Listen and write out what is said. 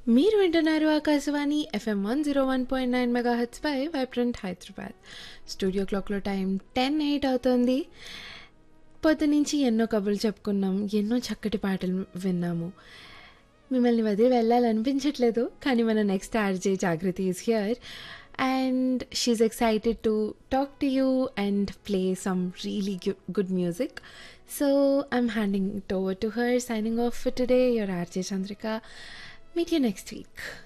మీరు వింటున్నారు ఆకాశవాణి FM one zero one point nine మెగా హెచ్ పై వైబ్రెంట్ హైదరాబాద్ స్టూడియో క్లాక్లో టైం టెన్ ఎయిట్ అవుతుంది పొద్దు నుంచి ఎన్నో కబుర్లు చెప్పుకున్నాం ఎన్నో చక్కటి పాటలు విన్నాము మిమ్మల్ని వదిలి వెళ్ళాలనిపించట్లేదు కానీ మన next RJ Jagruthi is here and she's excited to talk to you and play some really good music so I'm handing it over to her signing off for today your RJ Chandrika meet you next week